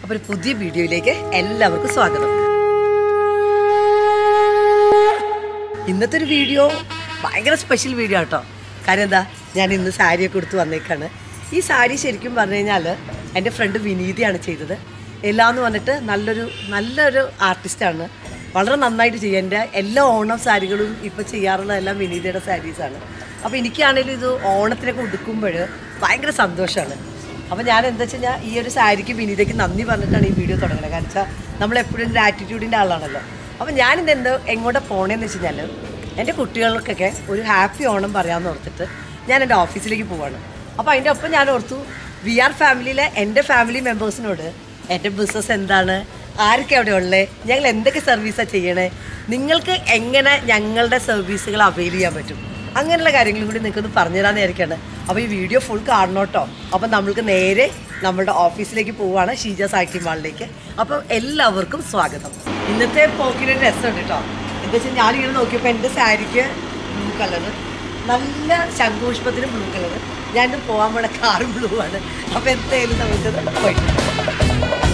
അപ്പോൾ ഒരു പുതിയ വീഡിയോയിലേക്ക് എല്ലാവർക്കും സ്വാഗതം ഇന്നത്തെ ഒരു വീഡിയോ ഭയങ്കര സ്പെഷ്യൽ വീഡിയോ കേട്ടോ കാര്യം എന്താ ഞാൻ ഇന്ന് സാരിയൊക്കെ കൊടുത്ത് വന്നേക്കാണ് ഈ സാരി ശരിക്കും പറഞ്ഞു കഴിഞ്ഞാൽ എൻ്റെ ഫ്രണ്ട് വിനീതയാണ് ചെയ്തത് എല്ലാം എന്ന് പറഞ്ഞിട്ട് നല്ലൊരു നല്ലൊരു ആർട്ടിസ്റ്റാണ് വളരെ നന്നായിട്ട് ചെയ്യും എൻ്റെ എല്ലാ ഓണം സാരികളും ഇപ്പോൾ ചെയ്യാറുള്ള എല്ലാം വിനീതയുടെ സാരീസാണ് അപ്പോൾ എനിക്കാണെങ്കിലും ഇത് ഓണത്തിനൊക്കെ ഉടുക്കുമ്പോൾ ഭയങ്കര സന്തോഷമാണ് അപ്പോൾ ഞാൻ എന്താ വെച്ച് കഴിഞ്ഞാൽ ഈ ഒരു സാരിക്ക് വിനീതയ്ക്ക് നന്ദി പറഞ്ഞിട്ടാണ് ഈ വീഡിയോ തുടങ്ങുന്നത് കാരണം വെച്ചാൽ നമ്മളെപ്പോഴും ഒരു ആറ്റിറ്റ്യൂഡിൻ്റെ ആളാണല്ലോ അപ്പോൾ ഞാനിത് എന്തോ എങ്ങോട്ട് പോണേന്ന് വെച്ച് കഴിഞ്ഞാൽ എൻ്റെ കുട്ടികൾക്കൊക്കെ ഒരു ഹാപ്പി ഓണം പറയാമെന്ന് ഓർത്തിട്ട് ഞാൻ എൻ്റെ ഓഫീസിലേക്ക് പോവാണ് അപ്പോൾ അതിൻ്റെ ഒപ്പം ഞാൻ ഓർത്തു വി ആർ ഫാമിലിയിലെ എൻ്റെ ഫാമിലി മെമ്പേഴ്സിനോട് എൻ്റെ ബിസിനസ് എന്താണ് ആരൊക്കെ അവിടെ ഉള്ളത് ഞങ്ങൾ എന്തൊക്കെ സർവീസാണ് ചെയ്യണേ നിങ്ങൾക്ക് എങ്ങനെ ഞങ്ങളുടെ സർവീസുകൾ അവൈൽ ചെയ്യാൻ പറ്റും അങ്ങനെയുള്ള കാര്യങ്ങളും കൂടി നിങ്ങൾക്കൊന്ന് പറഞ്ഞുതരാന്ന് വിചാരിക്കാണ് അപ്പോൾ ഈ വീഡിയോ ഫുൾ കാണണം കേട്ടോ അപ്പം നമ്മൾക്ക് നേരെ നമ്മളുടെ ഓഫീസിലേക്ക് പോവുകയാണ് ഷീജ സാഹിത്യ മാളിലേക്ക് അപ്പം എല്ലാവർക്കും സ്വാഗതം ഇന്നത്തെ പോക്കിന് രസമുണ്ട് കേട്ടോ എന്താ വെച്ചാൽ ഞാനിങ്ങനെ നോക്കിയപ്പോൾ എൻ്റെ സാരിക്ക് ബ്ലൂ കളർ നല്ല ശംഖുപുഷ്പത്തിന് ബ്ലൂ കളർ ഞാൻ പോകാൻ പോണ കാറും ബ്ലൂ ആണ് അപ്പോൾ എന്തായാലും നമുക്ക് പോയിട്ട്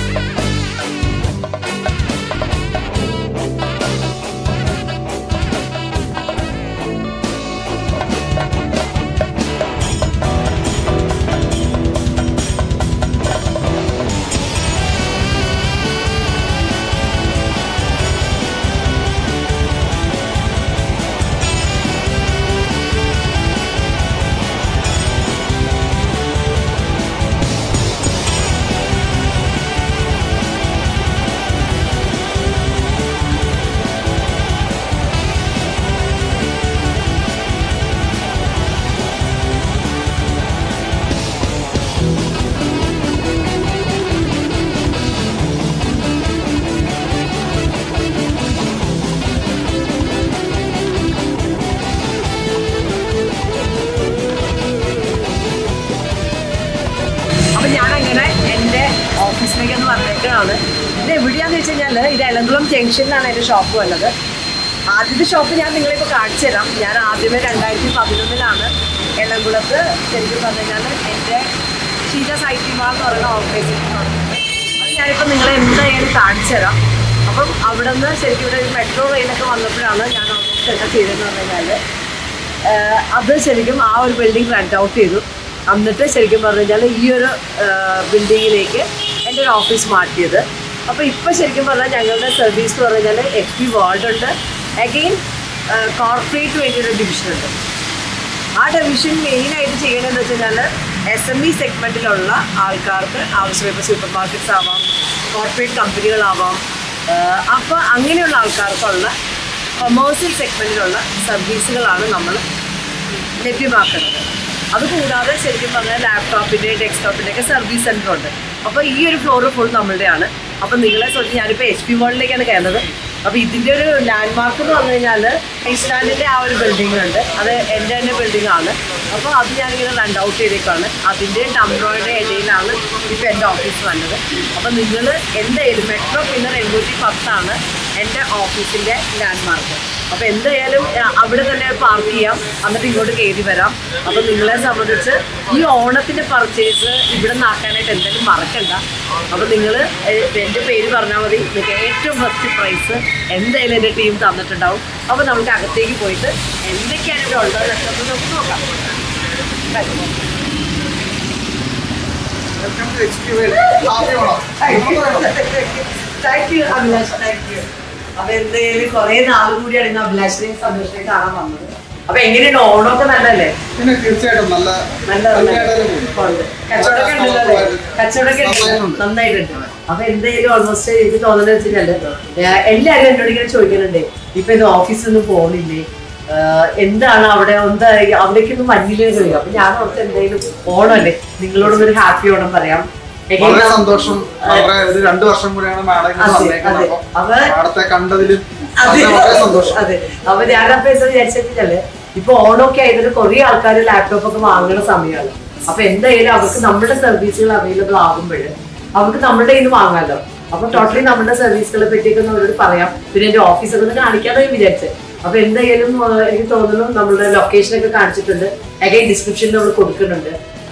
അപ്പം ഞാനങ്ങനെ എൻ്റെ ഓഫീസിലേക്ക് ഒന്ന് വന്നേക്കാണ് ഇത് എവിടെയാന്ന് വെച്ച് കഴിഞ്ഞാൽ ഇത് എലങ്കുളം ജംഗ്ഷനിലാണ് എൻ്റെ ഷോപ്പ് വന്നത് ആദ്യത്തെ ഷോപ്പ് ഞാൻ നിങ്ങളിപ്പോൾ കാണിച്ചു തരാം ഞാൻ ആദ്യമേ രണ്ടായിരത്തി പതിനൊന്നിലാണ് എലങ്കുളത്ത് ശരിക്കും പറഞ്ഞു കഴിഞ്ഞാൽ എൻ്റെ ഷീജ സൈറ്റി മാൾ എന്ന് പറയുന്ന ഓർഗനൈസേഷൻ അത് ഞാനിപ്പോൾ നിങ്ങളെ എന്തായാലും കാണിച്ചു തരാം അപ്പം അവിടെ നിന്ന് ശരിക്കും ഇവിടെ മെട്രോ ട്രെയിനൊക്കെ വന്നപ്പോഴാണ് ഞാൻ ഓൾമോസ്റ്റ് എന്താ ചെയ്തതെന്ന് പറഞ്ഞു കഴിഞ്ഞാൽ ആഹ് അത് ശരിക്കും ആ ഒരു ബിൽഡിംഗ് റെന്റ് ഔട്ട് ചെയ്തു എന്നിട്ട് ശരിക്കും പറഞ്ഞു കഴിഞ്ഞാൽ ഈ ഒരു ബിൽഡിങ്ങിലേക്ക് എൻ്റെ ഒരു ഓഫീസ് മാറ്റിയത് അപ്പോൾ ഇപ്പോൾ ശരിക്കും പറഞ്ഞാൽ ഞങ്ങളുടെ സർവീസ് എന്ന് പറഞ്ഞു കഴിഞ്ഞാൽ എഫ് പി വേൾഡ് ഉണ്ട് അഗെയിൻ കോർപ്പറേറ്റ് വേണ്ടിയൊരു ഡിവിഷൻ ഉണ്ട് ആ ഡിവിഷൻ മെയിനായിട്ട് ചെയ്യണമെന്ന് വെച്ച് കഴിഞ്ഞാൽ എസ് എം ഇ സെഗ്മെൻറ്റിലുള്ള ആൾക്കാർക്ക് ആവശ്യമായ ഇപ്പോൾ സൂപ്പർ മാർക്കറ്റ്സ് ആവാം കോർപ്പറേറ്റ് കമ്പനികളാവാം അപ്പോൾ അങ്ങനെയുള്ള ആൾക്കാർക്കുള്ള കൊമേഴ്സ്യൽ സെഗ്മെൻറ്റിലുള്ള സർവീസുകളാണ് നമ്മൾ ലഭ്യമാക്കുന്നത് അതുകൂടാതെ ശരിക്കും പറഞ്ഞാൽ ലാപ്ടോപ്പിൻ്റെ ഡെസ്ക്ടോപ്പിൻ്റെ ഒക്കെ സർവീസ് സെൻ്റർ ഉണ്ട് അപ്പോൾ ഈ ഒരു ഫ്ലോർ ഫുൾ നമ്മളുടെയാണ് അപ്പോൾ നിങ്ങളെ സംബന്ധിച്ച് ഞാനിപ്പോൾ എച്ച് പി മോളിലേക്കാണ് കയറുന്നത് അപ്പോൾ ഇതിൻ്റെ ഒരു ലാൻഡ് മാർക്ക് എന്ന് പറഞ്ഞു കഴിഞ്ഞാൽ ഐസ്ലാൻഡിൻ്റെ ആ ഒരു ബിൽഡിങ്ങിലുണ്ട് അത് എൻ്റെ തന്നെ ബിൽഡിംഗ് ആണ് അപ്പോൾ അത് ഞാനിങ്ങനെ റൺ ഔട്ട് ചെയ്തേക്കാണ് അതിൻ്റെ ടംബ്രോയുടെ ഇടയിലാണ് ഇപ്പോൾ എൻ്റെ ഓഫീസ് വന്നത് അപ്പോൾ നിങ്ങൾ എന്തായാലും മെട്രോ പിന്നെ എണ്ണൂറ്റി പത്താണ് എൻ്റെ ഓഫീസിൻ്റെ ലാൻഡ് മാർക്ക് അപ്പോൾ എന്തായാലും ആ, അവിടെ തന്നെ പാർക്ക് ചെയ്യാം എന്നിട്ട് ഇങ്ങോട്ട് കയറി വരാം അപ്പോൾ നിങ്ങളെ സംബന്ധിച്ച് ഈ ഓണത്തിൻ്റെ പർച്ചേസ് ഇവിടെ നിന്നാക്കാനായിട്ട് എന്തായാലും മറക്കണ്ട അപ്പോൾ നിങ്ങൾ എൻ്റെ പേര് പറഞ്ഞാൽ മതി നിങ്ങൾക്ക് ഏറ്റവും ഫസ്റ്റ് പ്രൈസ് എന്തായാലും എൻ്റെ ടീം തന്നിട്ടുണ്ടാവും അപ്പോൾ നമുക്ക് അകത്തേക്ക് പോയിട്ട് എന്തൊക്കെയാണ് ഇവിടെ ഉള്ളതെന്നൊക്കെ നമുക്ക് നോക്കാം thank you Abhilash thank you അപ്പൊ എന്തായാലും കുറെ നാൾ കൂടിയാണ് ഇന്ന് അഭിലാഷിനെയും സന്തോഷിനെയും കാണാൻ വന്നത് അപ്പൊ എങ്ങനെയുണ്ട് ഓണമൊക്കെ നല്ലല്ലേ പിന്നെ തീർച്ചയായിട്ടും നല്ല നല്ല ഭംഗിയായിട്ട് തന്നെ പോകുന്നു. ഉണ്ട്. കച്ചവടമൊക്കെ ഉണ്ടല്ലോ അല്ലേ? കച്ചവടമൊക്കെ ഉണ്ട്. നന്നായിട്ടുണ്ട്. നന്നായിട്ടുണ്ട് അപ്പൊ എന്തായാലും ഓൾമോസ്റ്റ് എനിക്ക് തോന്നുന്നത് വെച്ചാല് എല്ലാരും എന്നോട് ഇങ്ങനെ ചോദിക്കുന്നുണ്ട് ഇപ്പൊ ഇത് ഓഫീസിൽ നിന്ന് പോകുന്നില്ലേ ആഹ് എന്താണ് അവിടെ എന്താ അവിടേക്കൊന്നും വന്നില്ലേ എന്ന് ചോദിക്കും അപ്പൊ ഞാൻ ഓർത്ത് എന്തായാലും ഓണമല്ലേ നിങ്ങളോടൊന്നും ഒരു ഹാപ്പി ഓണം പറയാം Again, വളരെ നം- സന്തോഷം വളരെ ഒരു രണ്ടു വർഷം കൂടിയാണ് മാഡം ഇങ്ങനെ അതെ, വന്നേക്കുന്നത് അതെ. അപ്പൊ അവ- മാഡത്തെ കണ്ടതിലും അതെ വളരെ വളരെ സന്തോഷം അതെ അപ്പൊ ഞാനപ്പോ എന്താ വിചാരിച്ചാല് ഇപ്പൊ ഓണമൊക്കെ ആയതിന് കുറെ ആൾക്കാർ ലാപ്ടോപ്പ് ഒക്കെ വാങ്ങുന്ന സമയമാണ് അപ്പൊ എന്തായാലും അവർക്ക് നമ്മുടെ സർവീസുകൾ അവൈലബിൾ ആകുമ്പോൾ അവർക്ക് നമ്മുടെ കയ്യിൽ നിന്ന് വാങ്ങാമല്ലോ അപ്പൊ ടോട്ടലി നമ്മുടെ സർവീസുകളെ പറ്റിയൊക്കെ ഒന്ന് അവരോട് പറയാം പിന്നെ എന്റെ ഓഫീസൊക്കെ ഒന്ന് കാണിക്കാതെ വിചാരിച്ചത് അപ്പൊ എന്തായാലും ആ, എനിക്ക് തോന്നുന്നു നമ്മുടെ ലൊക്കേഷൻ ഒക്കെ കാണിച്ചിട്ടുണ്ട് അഗൈൻ ഡിസ്ക്രിപ്ഷനിൽ നമ്മൾ കൊടുക്കുന്നുണ്ട്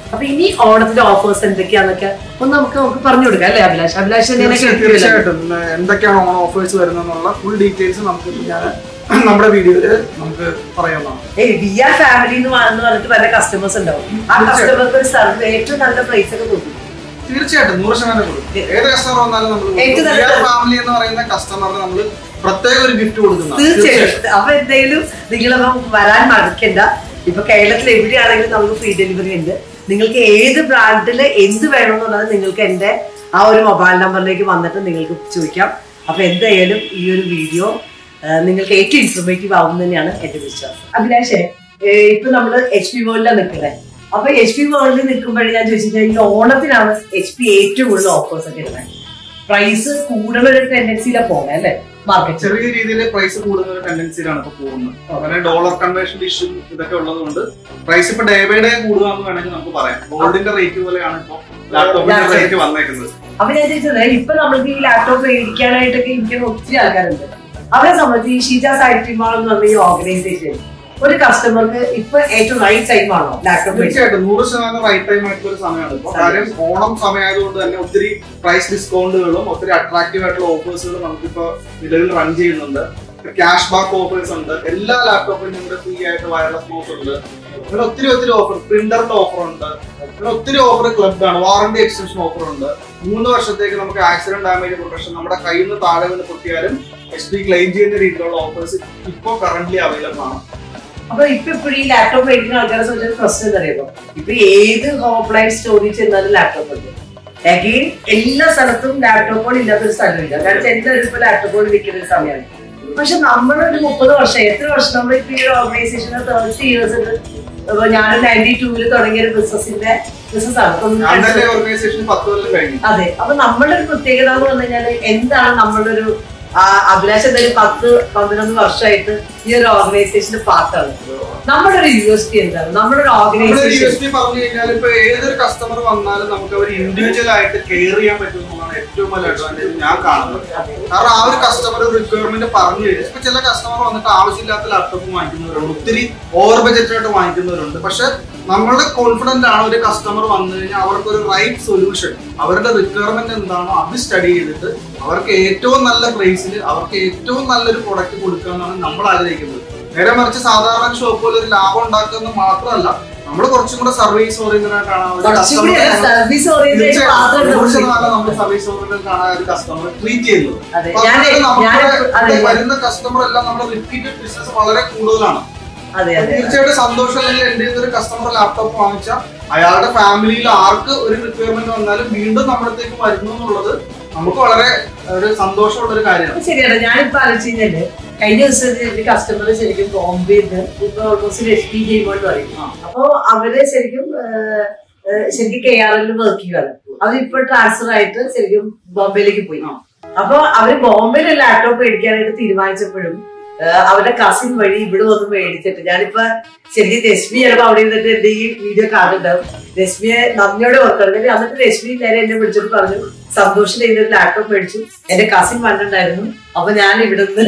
അപ്പൊ ഇനി ഓണത്തിന്റെ ഓഫേഴ്സ് എന്തൊക്കെയാന്നൊക്കെ ഒന്ന് നമുക്ക് നമുക്ക് പറഞ്ഞു കൊടുക്കാം അല്ലേ അഭിലാഷ് അഭിലാഷ് തന്നെ തീർച്ചയായും- കേൾക്കുമല്ലോ. തീർച്ചയായിട്ടും ഇന്ന് എന്തൊക്കെയാണ് ഓൺ ഓഫേഴ്സ് വരുന്നതെന്നുള്ള ഫുൾ ഡീറ്റെയിൽസ് നമുക്ക് ഞാൻ നമ്മുടെ വീഡിയോയില് നമുക്ക് പറയാവുന്നതാണ് ഏയ് വി ആർ ഫാമിലി എന്ന് പറ- എന്ന് പറഞ്ഞിട്ട് പല കസ്റ്റമേഴ്സ് ഉണ്ടാവും ആ കസ്റ്റമർക്ക് ഒരു സർവേ ഏറ്റവും നല്ല പ്രൈസ് ഒക്കെ കൊടുക്കും തീർച്ചയായിട്ടും നൂറ് ശതമാനം കൊടുക്കും ഏത് കസ്റ്റമർ വന്നാലും ഏറ്റവും നമ്മൾ നല്ല- ഫാമിലി എന്ന് പറയുന്ന കസ്റ്റമറിന് നമ്മൾ പ്രത്യേക ഒരു ഗിഫ്റ്റ് കൊടുക്കുന്നതാണ് തീർച്ചയായിട്ടും അപ്പൊ എന്തെങ്കിലും നിങ്ങളപ്പം വരാൻ മറക്കണ്ട ഇപ്പൊ കേരളത്തിൽ എവിടെയാണെങ്കിലും നമുക്ക് ഫ്രീ ഡെലിവറി ഉണ്ട് നിങ്ങൾക്ക് ഏത് ബ്രാൻഡിൽ എന്ത് വേണമെന്നുള്ളത് നിങ്ങൾക്ക് എന്റെ ആ ഒരു മൊബൈൽ നമ്പറിലേക്ക് വന്നിട്ട് നിങ്ങൾക്ക് ചോദിക്കാം അപ്പൊ എന്തായാലും ഈ ഒരു വീഡിയോ നിങ്ങൾക്ക് ഏറ്റവും ഇൻഫോർമേറ്റീവ് ആവും തന്നെയാണ് എന്റെ വിശ്വാസം അഭിലാഷേ ഏഹ് ഇപ്പൊ നമ്മള് എച്ച് പി വേൾഡിലാണ് നിൽക്കുന്നത് അപ്പൊ എച്ച് പി വേൾഡിൽ നിൽക്കുമ്പോഴേ ഞാൻ ചോദിച്ചിട്ട് ഈ ഓണത്തിനാണ് എച്ച് പി ഏറ്റവും കൂടുതൽ ഓഫേഴ്സ് ഒക്കെ ഇടുന്നത് പ്രൈസ് കൂടുതൽ ഒരു ടെൻഡൻസിയിലാണ് പോകണേ അല്ലേ മാർക്കറ്റ് ചെറിയ രീതിയിൽ പ്രൈസ് കൂടുന്ന ഒരു ടെൻഡൻസിയിലാണ് ഇപ്പൊ പോകുന്നത് അങ്ങനെ ഡോളർ കൺവേർഷൻ ഇഷ്യൂ ഇതൊക്കെ ഉള്ളതുകൊണ്ട് പ്രൈസ് ഇപ്പൊ ഡേ ബൈ ഡേ കൂടുക എന്ന് വേണമെങ്കിൽ നമുക്ക് പറയാം ഗോൾഡിന്റെ റേറ്റ് പോലെയാണ് ഇപ്പൊ ലാപ്ടോപ്പിന്റെ റേറ്റ് വന്നേക്കുന്നത് അപ്പൊ ഞാൻ ചോദിച്ചത് ഇപ്പൊ നമ്മൾക്ക് ഈ ലാപ്ടോപ്പ് മേടിക്കാനായിട്ടൊക്കെ ഇരിക്കുന്ന ഒത്തിരി ആൾക്കാരുണ്ട് അവരെ സംബന്ധിച്ച് ഈ ഷീജ സൈറ്റ് മാൾ എന്ന് പറഞ്ഞ ഈ ഓർഗനൈസേഷൻ ഒരു കസ്റ്റമർക്ക് ഇപ്പൊ ഏറ്റവും റൈറ്റ് ടൈം ആണോ ലാപ്ടോപ്പ് മേടിക്കാൻ തീർച്ചയായിട്ടും നൂറ് ശതമാനം റൈറ്റ് ടൈം ആയിട്ടുള്ള ഒരു സമയമാണ് ഇപ്പൊ കാര്യം ഓണം സമയമായതുകൊണ്ട് തന്നെ ഒത്തിരി പ്രൈസ് ഡിസ്കൗണ്ടുകളും ഒത്തിരി അട്രാക്റ്റീവ് ആയിട്ടുള്ള ഓഫേഴ്സുകളും നമുക്കിപ്പോ നിലവിൽ റൺ ചെയ്യുന്നുണ്ട് ക്യാഷ് ബാക്ക് ഓഫേഴ്സ് ഉണ്ട് എല്ലാ ലാപ്ടോപ്പിനും നമ്മുടെ ഫ്രീ ആയിട്ട് വയർലെസ് മൗസ് ഉണ്ട് അങ്ങനെ ഒത്തിരി ഒത്തിരി ഓഫർ പ്രിന്ററിന്റെ ഓഫർ ഉണ്ട് അങ്ങനെ ഒത്തിരി ഓഫർ ക്ലബ് ആണ് വാറന്റി എക്സ്റ്റൻഷൻ ഓഫർ ഉണ്ട് മൂന്ന് വർഷത്തേക്ക് നമുക്ക് ആക്സിഡന്റ് ഡാമേജ് പ്രൊട്ടക്ഷൻ നമ്മുടെ കയ്യിൽ നിന്ന് താഴെ നിന്ന് പൊട്ടിയാലും എച്ച് പി ക്ലെയിം ചെയ്യുന്ന രീതിയിലുള്ള ഓഫേഴ്സ് ഇപ്പോൾ കറന്റ് അവൈലബിൾ ആണ് അപ്പൊ ഇപ്പൊ ഇപ്പോഴും ഈ ലാപ്ടോപ്പ് മേടിക്കുന്ന ആൾക്കാരെ സംബന്ധിച്ച പ്രശ്നം എന്താ അറിയുമോ ഇപ്പൊ ഏത് ഓഫ്ലൈൻ സ്റ്റോറിൽ ചെന്നാലും ലാപ്ടോപ്പ് ഉണ്ട് അഗെയിൻ എല്ലാ സ്ഥലത്തും ലാപ്ടോപ്പുകൾ ഇല്ലാത്തൊരു സ്ഥലമില്ല കാരണം എല്ലാവരും ഇപ്പൊ ലാപ്ടോപ്പുകൾ വിൽക്കുന്ന ഒരു സമയമാണ് പക്ഷെ നമ്മളൊരു മുപ്പത് വർഷം എത്ര വർഷം നമ്മൾ ഇപ്പൊ ഈ ഓർഗനൈസേഷന് തേർട്ടി ഇയേഴ്സ് ഇപ്പൊ ഞാൻ നയൻറ്റി ടൂവിൽ തുടങ്ങിയ ഒരു ബിസിനസിന്റെ ബിസിനസ് ആണ് ഞാൻ തന്നെ ഇപ്പൊ ഓർഗനൈസേഷൻ പത്ത് കൊല്ലം കഴിഞ്ഞു അതെ അപ്പൊ നമ്മളുടെ ഒരു പ്രത്യേകത എന്ന് പറഞ്ഞു കഴിഞ്ഞാല് എന്താണ് നമ്മളുടെ ഒരു ആ, അഭിലാഷ് എന്തായാലും പത്ത് പതിനൊന്ന് വർഷമായിട്ട് ഈ ഒരു ഓർഗനൈസേഷന്റെ പാർട്ടാണ് നമ്മുടെ ഒരു യു എസ് പി എന്താണ് നമ്മുടെ ഒരു നമ്മുടെ ഓർഗനൈസേഷൻ USP പറഞ്ഞു കഴിഞ്ഞാൽ ഇപ്പൊ ഏതൊരു കസ്റ്റമർ വന്നാലും നമുക്ക് അവർ ഇൻഡിവിജ്വൽ ആയിട്ട് കെയർ ചെയ്യാൻ പറ്റും എന്നുള്ളതാണ് ഏറ്റവും വലിയ അഡ്വാൻറ്റേജ് ഞാൻ കാണുന്നത് കാരണം ആ ഒരു കസ്റ്റമർ റിക്വയർമെന്റ് പറഞ്ഞു കഴിഞ്ഞാൽ ഇപ്പൊ ചില കസ്റ്റമർ വന്നിട്ട് ആവശ്യമില്ലാത്ത ലാപ്ടോപ്പ് വാങ്ങിക്കുന്നവരുണ്ട് ഒത്തിരി ഓവർ ബജറ്റ് ആയിട്ട് വാങ്ങിക്കുന്നവരുണ്ട് പക്ഷെ നമ്മളുടെ കോൺഫിഡന്റ് ആണ് ഒരു കസ്റ്റമർ വന്നു കഴിഞ്ഞാൽ അവർക്ക് ഒരു റൈറ്റ് സൊല്യൂഷൻ അവരുടെ റിക്വയർമെന്റ് എന്താണോ അത് സ്റ്റഡി ചെയ്തിട്ട് അവർക്ക് ഏറ്റവും നല്ല പ്രൈസിൽ അവർക്ക് ഏറ്റവും നല്ലൊരു പ്രൊഡക്റ്റ് കൊടുക്കുക എന്നാണ് നമ്മൾ ആഗ്രഹിക്കുന്നത് നേരെ മറിച്ച് സാധാരണ ഷോപ്പുകളിൽ ഒരു ലാഭം ഉണ്ടാക്കുന്നത് മാത്രമല്ല നമ്മൾ കുറച്ചും കൂടെ സർവീസ് ഓറിയന്റഡ് ആയിട്ടാണ് ആ ഒരു കുറച്ചുകൂടി customer- സർവീസ് ഓറിയന്റഡ് തീർച്ചയായും മാത്രം നൂറ് നമ്മൾ ശതമാനം നമ്മൾ സർവീസ് ഓറിയന്റഡ് ആണ് ആ ഒരു കസ്റ്റമർ ട്രീറ്റ് ചെയ്യുന്നത് അതെ അപ്പൊ ഞാൻ അതുകൊണ്ട് നമുക്ക് ഞാൻ അതെ ഇവിടെ വരുന്ന കസ്റ്റമർ എല്ലാം നമ്മുടെ റിപ്പീറ്റഡ് ബിസിനസ് വളരെ കൂടുതലാണ് അതെ അതെ തീർച്ചയായിട്ടും സന്തോഷം അല്ലെങ്കിൽ എന്റെ ഒരു കസ്റ്റമർ ലാപ്ടോപ്പ് വാങ്ങിച്ച അയാളുടെ ഫാമിലിയിൽ ആർക്ക് ഒരു റിക്വയർമെന്റ് വന്നാലും വീണ്ടും നമ്മുടെ അടുത്തേക്ക് വരുന്നു എന്നുള്ളത് നമുക്ക് വളരെ ഒരു സന്തോഷമുള്ള ഒരു കാര്യമാണ് അപ്പൊ ശരിയാണ് ഞാനിപ്പോ ആലോചിച്ച് കഴിഞ്ഞാല് കഴിഞ്ഞ ദിവസം എന്റെ കസ്റ്റമർ ശരിക്കും ബോംബെന്ന് ഇപ്പൊ ഓൾമോസ്റ്റ് എസ് പി ചെയ്യുമ്പോൾ പറയും ആ. അപ്പൊ അവര് ശരിക്കും ഏഹ്, ഏഹ്, ശരിക്കും കെ ആർ എല്ലിൽ വർക്ക് ചെയ്യുകയാണ് അവരിപ്പോ ട്രാൻസ്ഫർ ആയിട്ട് ശരിക്കും ബോംബെയിലേക്ക് പോയി ആ. അപ്പൊ അവര് ബോംബെയിൽ ഒരു ലാപ്ടോപ്പ് മേടിക്കാനായിട്ട് തീരുമാനിച്ചപ്പോഴും ഏഹ്, അവരുടെ കസിൻ വഴി ഇവിടെ വന്ന് മേടിച്ചിട്ട് ഞാനിപ്പോ ശരിക്കും രശ്മി ചിലപ്പോ അവിടെ ഇരുന്നിട്ട് എന്റെ ഈ വീഡിയോ കാണുന്നുണ്ടാവും രശ്മിയെ നന്ദിയോടെ ഓർക്കണം എന്നിട്ട് രശ്മി നേരെ എന്നെ വിളിച്ചിട്ട് പറഞ്ഞു സന്തോഷിന്റെ ഇതിൽ ഒരു ലാപ്ടോപ്പ് മേടിച്ചു എന്റെ കസിൻ വന്നിട്ടുണ്ടായിരുന്നു അപ്പൊ ഞാൻ ഇവിടുന്ന്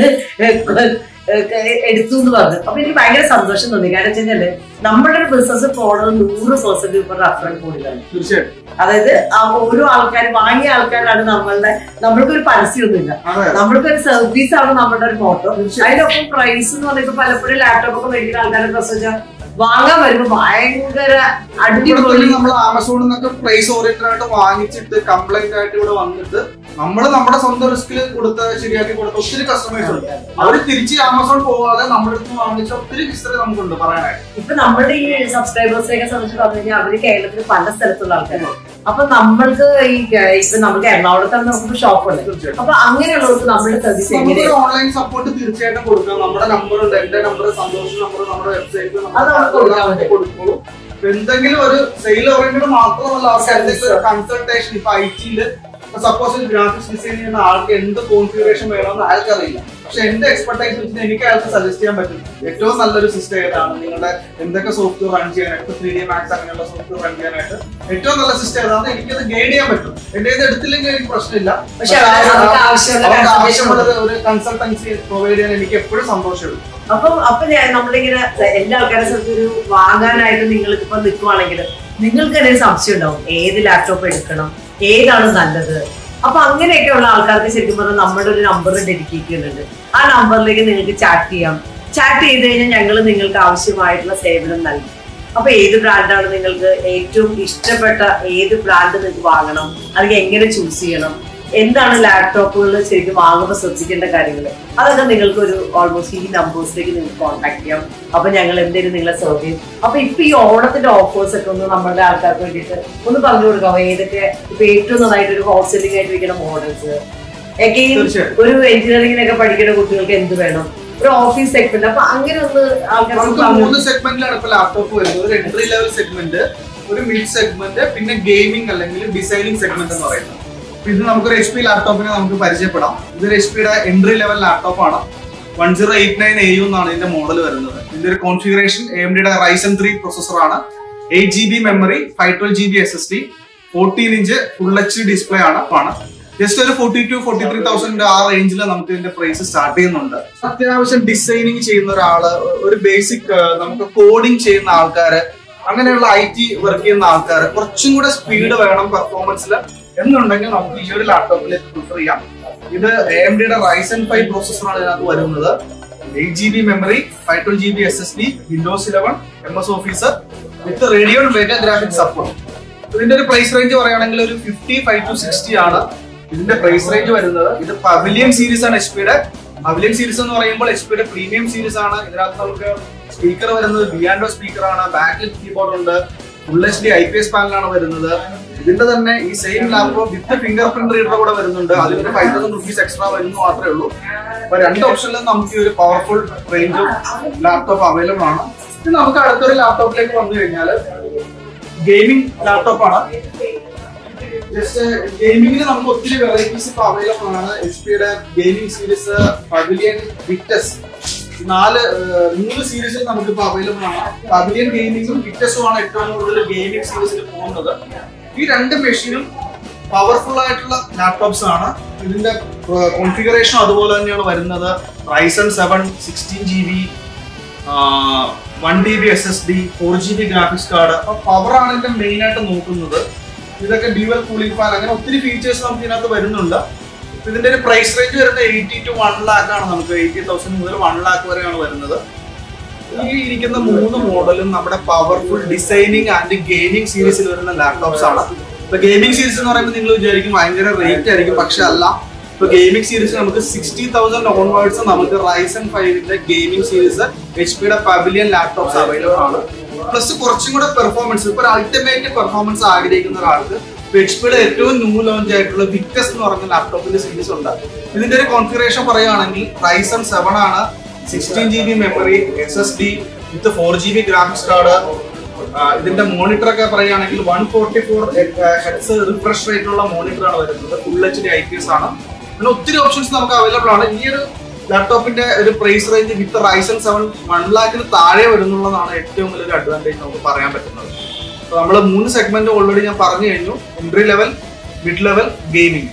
എടുത്തു എന്ന് പറഞ്ഞു അപ്പൊ എനിക്ക് ഭയങ്കര സന്തോഷം തോന്നി കാരണം വെച്ചാല് നമ്മുടെ ഒരു ബിസിനസ് പോണത് നൂറ് പെർസെന്റ് ഇപ്പൊ റഫറൽ കൂടുതലാണ് തീർച്ചയായിട്ടും അതായത് ആ ഓരോ ആൾക്കാർ വാങ്ങിയ ആൾക്കാരാണ് നമ്മളുടെ നമ്മൾക്കൊരു പരസ്യമൊന്നുമില്ല അതെ നമ്മൾക്കൊരു സർവീസ് ആണ് നമ്മുടെ ഒരു മോട്ടോ അതിനൊപ്പം പ്രൈസ് എന്ന് പറഞ്ഞിട്ട് പലപ്പോഴും ലാപ്ടോപ്പ് ഒക്കെ മേടിക്കുന്ന ആൾക്കാരെ പ്രശ്നം വാങ്ങാൻ വരുമ്പോ ഭയങ്കര അടിപൊളി നമ്മൾ ആമസോണിൽ നിന്നൊക്കെ പ്രൈസ് ഓറിയന്റഡ് ആയിട്ട് വാങ്ങിച്ചിട്ട് കംപ്ലൈന്റ് ആയിട്ട് ഇവിടെ വന്നിട്ട് നമ്മൾ നമ്മുടെ സ്വന്തം റിസ്കിൽ കൊടുത്ത ശരിയാക്കി കൊടുത്ത ഒത്തിരി കസ്റ്റമേഴ്സ് ഉണ്ട് അവര് തിരിച്ച് ആമസോൺ പോവാതെ നമ്മുടെ അടുത്ത് വാങ്ങിച്ച ഒത്തിരി ഹിസ്റ്ററി നമുക്കുണ്ട് പറയാനായിട്ട് ഇപ്പൊ നമ്മുടെ ഈ സബ്സ്ക്രൈബേഴ്സിനെയൊക്കെ സംബന്ധിച്ച് പറഞ്ഞു കഴിഞ്ഞാൽ അവര് കേരളത്തിൽ പല സ്ഥലത്തുള്ള ആൾക്കാരാണ് അപ്പൊ നമ്മൾക്ക് ഈ ക- ഇപ്പൊ നമുക്ക് എറണാകുളത്താണ് നമുക്ക് ഷോപ്പുണ്ട് തീർച്ചയായിട്ടും അപ്പൊ അങ്ങനെയുള്ളവർക്ക് നമ്മുടെ സർവീസ് നമുക്ക് എങ്ങനെയാണ് ഓൺലൈൻ സപ്പോർട്ട് തീർച്ചയായിട്ടും കൊടുക്കാം നമ്മുടെ നമ്പർ ഉണ്ട് എന്റെ നമ്പർ സന്തോഷ് നമ്പർ നമ്മുടെ വെബ്സൈറ്റിൽ അത് നമുക്ക് കൊടുക്കാൻ പറ്റും. കൊടുക്കുള്ളൂ ഇപ്പൊ എന്തെങ്കിലും ഒരു സെയിൽ ഓറിയന്റഡ് മാത്രമല്ല അവർക്ക് എന്തെങ്കിലും ഒരു കൺസൾട്ടേഷൻ ഇപ്പൊ ഐ ടിയില് സപ്പോസ് ഗ്രാഫിക്സ് ഡിസൈൻ ചെയ്യുന്ന ആൾക്ക് എന്ത് കോൺഫിഗറേഷൻ വേണമെന്ന് അയാൾക്ക് അറിയില്ല പക്ഷെ എന്റെ എക്സ്പെർട്ടൈസ് വെച്ചിട്ട് എനിക്ക് അയാൾക്ക് സജസ്റ്റ് ചെയ്യാൻ പറ്റും ഏറ്റവും നല്ലൊരു സിസ്റ്റം ഏതാണ് നിങ്ങളുടെ എന്തൊക്കെ സോഫ്റ്റ്വെയർ റൺ ചെയ്യാനായിട്ട് ത്രീ ഡി മാക്സ് അങ്ങനെയുള്ള സോഫ്റ്റ്വെയർ റൺ ചെയ്യാനായിട്ട് ഏറ്റവും നല്ല സിസ്റ്റം ഏതാണ് എനിക്കത് ഗൈഡ് ചെയ്യാൻ പറ്റും എന്റെ ഇത് എടുത്തില്ലെങ്കിൽ എനിക്ക് പ്രശ്നമില്ല പക്ഷെ അവർക്ക് അവർക്ക് ആവശ്യമുള്ള അവർക്ക് consultation ആവശ്യമുള്ള ഒരു കൺസൾട്ടൻസി പ്രൊവൈഡ് ചെയ്യാൻ എനിക്ക് എപ്പോഴും സന്തോഷമുള്ളൂ അപ്പം അപ്പൊ ഞാൻ നമ്മളിങ്ങനെ എല്ലാ ആൾക്കാരെ സ്ഥലത്ത് ഒരു വാങ്ങാനായിട്ട് നിങ്ങൾക്ക് ഇപ്പൊ നിൽക്കുവാണെങ്കിൽ നിങ്ങൾക്ക് തന്നെ ഒരു സംശയം ഉണ്ടാവും ഏത് ലാപ്ടോപ്പ് എടുക്കണം ഏതാണ് നല്ലത് അപ്പൊ അങ്ങനെയൊക്കെയുള്ള ആൾക്കാർക്ക് ശരിക്കും പറഞ്ഞാൽ നമ്മുടെ ഒരു നമ്പർ ഡെഡിക്കേറ്റ് ചെയ്യുന്നുണ്ട് ആ നമ്പറിലേക്ക് നിങ്ങൾക്ക് ചാറ്റ് ചെയ്യാം ചാറ്റ് ചെയ്ത് കഴിഞ്ഞാൽ ഞങ്ങൾ നിങ്ങൾക്ക് ആവശ്യമായിട്ടുള്ള സേവനം നൽകും അപ്പൊ ഏത് ബ്രാൻഡാണ് നിങ്ങൾക്ക് ഏറ്റവും ഇഷ്ടപ്പെട്ട ഏത് ബ്രാൻഡ് നിങ്ങൾക്ക് വാങ്ങണം അല്ലെങ്കിൽ എങ്ങനെ ചൂസ് ചെയ്യണം എന്താണ് ലാപ്ടോപ്പുകൾ ശരിക്കും വാങ്ങുമ്പോൾ ശ്രദ്ധിക്കേണ്ട കാര്യങ്ങൾ അതൊക്കെ നിങ്ങൾക്ക് ഒരു ഓൾമോസ്റ്റ് ഈ നമ്പേഴ്സിലേക്ക് നിങ്ങൾക്ക് കോൺടാക്ട് ചെയ്യാം അപ്പൊ ഞങ്ങൾ എന്തെങ്കിലും നിങ്ങളെ സെർവ് ചെയ്യും അപ്പൊ ഇപ്പൊ ഈ ഓണത്തിന്റെ ഓഫേഴ്സ് ഒക്കെ ഒന്ന് നമ്മുടെ ആൾക്കാർക്ക് വേണ്ടിയിട്ട് ഒന്ന് പറഞ്ഞു കൊടുക്കാമോ ഏതൊക്കെ ഇപ്പൊ ഏറ്റവും നന്നായിട്ട് ഒരു ഹോൾസെല്ലിംഗ് ആയിട്ട് വെക്കുന്ന മോഡൽസ് എഗെയിൻ തീർച്ചയായും. ഒരു എഞ്ചിനീയറിംഗിനൊക്കെ പഠിക്കുന്ന കുട്ടികൾക്ക് എന്ത് വേണം ഒരു ഓഫീസ് സെഗ്മെന്റ് അപ്പൊ അങ്ങനെ ഒന്ന് ആൾക്കാർക്ക് നമുക്ക് പറഞ്ഞു മൂന്ന് സെഗ്മെന്റിലാണ് ഇപ്പൊ ലാപ്ടോപ്പ് വരുന്നത് ഒരു എൻട്രി ലെവൽ സെഗ്മെന്റ് ഒരു മിഡ് സെഗ്മെന്റ് പിന്നെ ഗെയിമിംഗ് അല്ലെങ്കിൽ ഡിസൈനിങ് സെഗ്മെന്റ് എന്ന് പറയുന്നത് അപ്പൊ ഇത് നമുക്കൊരു എച്ച് പി ലാപ്ടോപ്പിനെ നമുക്ക് പരിചയപ്പെടാം ഇതൊരു എച്ച് പിയുടെ എൻട്രി ലെവൽ ലാപ്ടോപ്പ് ആണ് one zero eight nine A U എന്നാണ് ഇതിന്റെ മോഡൽ വരുന്നത് ഇതിന്റെ ഒരു കോൺഫിഗറേഷൻ എ എം ഡിയുടെ റൈസൻ ത്രീ പ്രൊസസർ ആണ് eight G B memory five twelve G B S S D fourteen inch full H display ആണ് ആണ് ജസ്റ്റ് ഒരു forty two forty three thousand ആ റേഞ്ചിൽ നമുക്ക് ഇതിന്റെ പ്രൈസ് സ്റ്റാർട്ട് ചെയ്യുന്നുണ്ട് അത്യാവശ്യം ഡിസൈനിങ് ചെയ്യുന്ന ഒരാള് ഒരു ബേസിക് നമുക്ക് കോഡിങ് ചെയ്യുന്ന ആൾക്കാര് അങ്ങനെയുള്ള ഐ ടി വർക്ക് ചെയ്യുന്ന ആൾക്കാര് കുറച്ചും കൂടെ സ്പീഡ് വേണം പെർഫോമൻസിൽ എന്നുണ്ടെങ്കിൽ നമുക്ക് ഈ ഒരു ലാപ്ടോപ്പിലേക്ക് പ്രിഫർ ചെയ്യാം ഇത് എ എം ഡിയുടെ റൈസൻ ഫൈവ് പ്രോസസ്സറാണ് ഇതിനകത്ത് വരുന്നത് eight G B memory five twelve G B S S D Windows eleven M S Office with Radeon Vega graphics support ഇതിന്റെ ഒരു പ്രൈസ് റേഞ്ച് പറയുകയാണെങ്കിൽ ഒരു ഫിഫ്റ്റി ഫൈവ് ടു സിക്സ്റ്റി ആണ് ഇതിന്റെ പ്രൈസ് റേഞ്ച് വരുന്നത് ഇത് പവിലിയൻ സീരീസ് ആണ് എച്ച് പിയുടെ പവിലിയൻ സീരീസ് എന്ന് പറയുമ്പോൾ എച്ച് പിയുടെ പ്രീമിയം സീരീസ് ആണ് ഇതിനകത്ത് നമുക്ക് സ്പീക്കർ വരുന്നത് ബിയാൻഡോ സ്പീക്കർ ആണ് ബാക്കിൽ കീബോർഡ് ഉണ്ട് full H D I P S പാനലാണ് വരുന്നത് ഇതിന്റെ തന്നെ ഈ same laptop with fingerprint reader കൂടെ വരുന്നുണ്ട് അതിന് ഫൈവ് തൗസൻഡ് റുപ്പീസ് എക്സ്ട്രാ വരുന്നു മാത്രമേ ഉള്ളൂ അപ്പൊ രണ്ട് ഓപ്ഷനിലും നമുക്ക് ഈ ഒരു പവർഫുൾ റേഞ്ച് ലാപ്ടോപ്പ് അവൈലബിൾ ആണ് ഇനി നമുക്ക് അടുത്തൊരു ലാപ്ടോപ്പിലേക്ക് വന്നു കഴിഞ്ഞാൽ ഗെയിമിംഗ് ലാപ്ടോപ്പ് ആണ് ജസ്റ്റ് ഗെയിമിംഗിന് നമുക്ക് ഒത്തിരി വെറൈറ്റീസ് ഇപ്പൊ അവൈലബിൾ ആണ് എച്ച് പിയുടെ ഗെയിമിംഗ് സീരീസ് പവിലിയൻ വിക്ടസ് നാല് ഏർ, മൂന്ന് സീരീസിൽ നമുക്ക് ഇപ്പൊ അവൈലബിൾ ആണ് പവിലിയൻ ഗെയിമിംഗും വിക്ടസും ആണ് ഏറ്റവും കൂടുതൽ ഗെയിമിംഗ് സീരീസിൽ പോകുന്നത് ഈ രണ്ട് മെഷീനും പവർഫുൾ ആയിട്ടുള്ള ലാപ്ടോപ്സ് ആണ് ഇതിന്റെ കോൺഫിഗറേഷൻ അതുപോലെ തന്നെയാണ് വരുന്നത് Ryzen seven sixteen G B one D B S S D four G B graphics card അപ്പൊ പവർ ആണ് ഇതിന്റെ മെയിൻ ആയിട്ട് നോക്കുന്നത് ഇതൊക്കെ ഡ്യുവൽ കൂളിംഗ് ഫാൻ അങ്ങനെ ഒത്തിരി ഫീച്ചേഴ്സ് നമുക്ക് ഇതിനകത്ത് വരുന്നുണ്ട് ഇപ്പൊ ഇതിന്റെ ഒരു പ്രൈസ് റേഞ്ച് വരുന്നത് എയ്റ്റി ടു വൺ ലാക്ക് ആണ് നമുക്ക് എയ്റ്റി തൗസൻഡ് മുതൽ വൺ ലാക്ക് വരെയാണ് വരുന്നത് ഈ ഇരിക്കുന്ന മൂന്ന് മോഡലും നമ്മുടെ പവർഫുൾ ഡിസൈനിങ് ആൻഡ് ഗെയിമിംഗ് സീരീസിൽ വരുന്ന ലാപ്ടോപ്സ് ആണ് ഇപ്പൊ ഗെയിമിംഗ് സീരീസ് എന്ന് പറയുമ്പോൾ നിങ്ങൾ വിചാരിക്കും ഭയങ്കര റേറ്റ് ആയിരിക്കും പക്ഷെ അല്ല ഇപ്പൊ ഗെയിമിംഗ് സീരീസ് നമുക്ക് സിക്സ്റ്റി തൗസൻഡ് ഓൺവേർഡ്സ് നമുക്ക് റൈസൻ ഫൈവിന്റെ ഗെയിമിംഗ് സീരീസ് എച്ച് പിയുടെ പവിലിയൻ ലാപ്ടോപ്സ് അവൈലബിൾ ആണ് പ്ലസ് കുറച്ചും കൂടെ പെർഫോമൻസ് ഇപ്പൊ ഒരു അൾട്ടിമേറ്റ് പെർഫോമൻസ് ആഗ്രഹിക്കുന്ന ഒരാൾക്ക് എച്ച് പിയുടെ ഏറ്റവും ന്യൂ ലോഞ്ച് ആയിട്ടുള്ള വിക്ടസ് എന്ന് പറഞ്ഞ ലാപ്ടോപ്പിന്റെ സീരീസ് ഉണ്ട് ഇതിന്റെ ഒരു കോൺഫിഗറേഷൻ പറയുകയാണെങ്കിൽ റൈസൺ സെവൻ ആണ് sixteen G B memory S S D with four G B graphics card ഇതിന്റെ മോണിറ്റർ ഒക്കെ പറയുകയാണെങ്കിൽ one forty four hertz refresh rate ഉള്ള മോണിറ്റർ ആണ് വരുന്നത് full H D I P S ആണ് പിന്നെ ഒത്തിരി ഓപ്ഷൻസ് നമുക്ക് അവൈലബിൾ ആണ് ഈ ഒരു ലാപ്ടോപ്പിന്റെ ഒരു price range with Ryzen seven one ലാഖിന് താഴെ വരുന്നുള്ളതാണ് ഏറ്റവും വലിയൊരു അഡ്വാൻറ്റേജ് നമുക്ക് പറയാൻ പറ്റുന്നത് അപ്പൊ നമ്മൾ മൂന്ന് സെഗ്മെന്റ് ഓൾറെഡി ഞാൻ പറഞ്ഞു കഴിഞ്ഞു entry level mid level gaming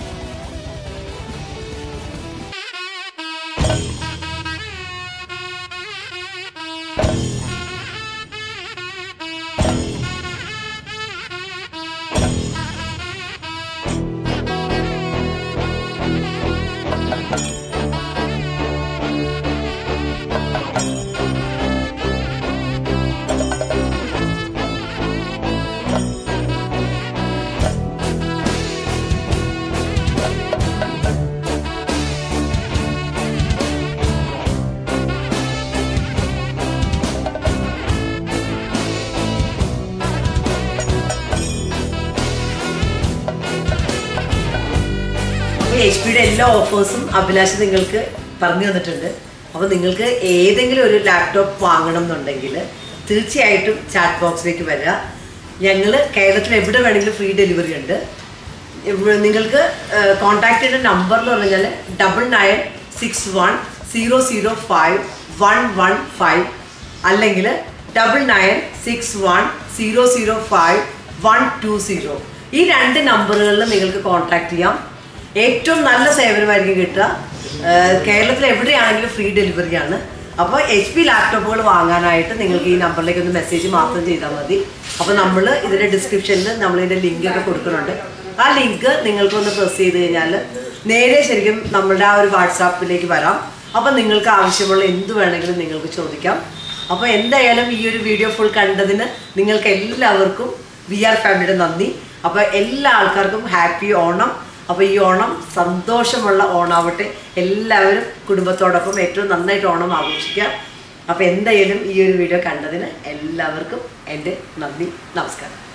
എച്ച് പിയുടെ എല്ലാ ഓഫേഴ്സും അഭിലാഷ് നിങ്ങൾക്ക് പറഞ്ഞു തന്നിട്ടുണ്ട് അപ്പോൾ നിങ്ങൾക്ക് ഏതെങ്കിലും ഒരു ലാപ്ടോപ്പ് വാങ്ങണം എന്നുണ്ടെങ്കിൽ തീർച്ചയായിട്ടും ചാറ്റ് ബോക്സിലേക്ക് വരിക ഞങ്ങൾ കേരളത്തിൽ എവിടെ വേണമെങ്കിലും ഫ്രീ ഡെലിവറി ഉണ്ട് ഇവിടെ നിങ്ങൾക്ക് കോൺടാക്ട് ചെയ്യേണ്ട നമ്പർ എന്ന് പറഞ്ഞാൽ double nine six one zero zero five one one five അല്ലെങ്കിൽ double nine six one zero zero five one two zero ഈ രണ്ട് നമ്പറുകളിൽ നിങ്ങൾക്ക് കോൺടാക്ട് ചെയ്യാം ഏറ്റവും നല്ല സേവനമായിരിക്കും കിട്ടുക ഏഹ് കേരളത്തിൽ എവിടെയാണെങ്കിലും ഫ്രീ ഡെലിവറിയാണ് അപ്പോൾ എച്ച് പി ലാപ്ടോപ്പുകൾ വാങ്ങാനായിട്ട് നിങ്ങൾക്ക് ഈ നമ്പറിലേക്ക് ഒന്ന് മെസ്സേജ് മാത്രം ചെയ്താൽ മതി അപ്പോൾ നമ്മൾ ഇതിൻ്റെ ഡിസ്ക്രിപ്ഷനിൽ നമ്മൾ ഇതിൻ്റെ ലിങ്ക് ഒക്കെ കൊടുക്കുന്നുണ്ട് ആ ലിങ്ക് നിങ്ങൾക്കൊന്ന് പ്രസ് ചെയ്ത് കഴിഞ്ഞാൽ നേരെ ശരിക്കും നമ്മളുടെ ആ ഒരു വാട്സാപ്പിലേക്ക് വരാം അപ്പോൾ നിങ്ങൾക്ക് ആവശ്യമുള്ള എന്ത് വേണമെങ്കിലും നിങ്ങൾക്ക് ചോദിക്കാം അപ്പോൾ എന്തായാലും ഈ ഒരു വീഡിയോ ഫുൾ കണ്ടതിന് നിങ്ങൾക്ക് എല്ലാവർക്കും വി ആർ ഫാമിലിയുടെ നന്ദി അപ്പോൾ എല്ലാ ആൾക്കാർക്കും ഹാപ്പി ഓണം അപ്പോൾ ഈ ഓണം സന്തോഷമുള്ള ഓണാവട്ടെ എല്ലാവരും കുടുംബത്തോടൊപ്പം ഏറ്റവും നന്നായിട്ട് ഓണം ആഘോഷിക്കുക അപ്പോൾ എന്തായാലും ഈ ഒരു വീഡിയോ കണ്ടതിന് എല്ലാവർക്കും എൻ്റെ നന്ദി നമസ്കാരം